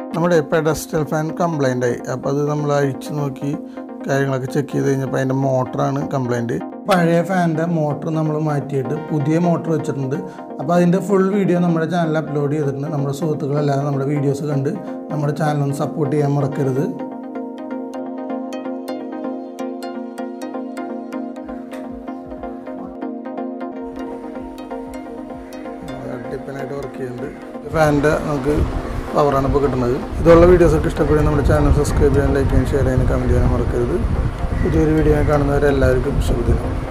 നമ്മുടെ pedestal fan complaint ആയി അപ്പോൾ അത് നമ്മൾ അഴിച്ച് നോക്കി കാര്യങ്ങളൊക്കെ ചെക്ക് ചെയ്ത് കഴിഞ്ഞപ്പോൾ അതിൻ്റെ മോട്ടറാണ് കംപ്ലൈൻറ്റ് പഴയ ഫാനിൻ്റെ മോട്ടർ നമ്മൾ മാറ്റിയിട്ട് പുതിയ മോട്ടർ വെച്ചിട്ടുണ്ട് അപ്പോൾ അതിൻ്റെ ഫുൾ വീഡിയോ നമ്മുടെ ചാനലിൽ അപ്ലോഡ് ചെയ്തിട്ടുണ്ട് നമ്മുടെ സുഹൃത്തുക്കളെല്ലാവരും നമ്മുടെ വീഡിയോസ് കണ്ട് നമ്മുടെ ചാനൽ ഒന്ന് സപ്പോർട്ട് ചെയ്യാൻ മറക്കരുത് ടിപ്പനായിട്ട് വർക്ക് ചെയ്യുന്നുണ്ട് ഫാനിൻ്റെ നമുക്ക് പവറാണ് ഇപ്പോൾ കിട്ടുന്നത് ഇതുള്ള വീഡിയോസൊക്കെ ഇഷ്ടപ്പെടുന്ന നമ്മുടെ ചാനൽ സബ്സ്ക്രൈബ് ചെയ്യാൻ ലൈക്ക് ചെയ്യാൻ ഷെയർ ചെയ്യാൻ കമൻറ്റ് ചെയ്യാൻ മറക്കരുത് പുതിയൊരു വീഡിയോ കാണുന്നവരെല്ലാവർക്കും ശുഭദിനം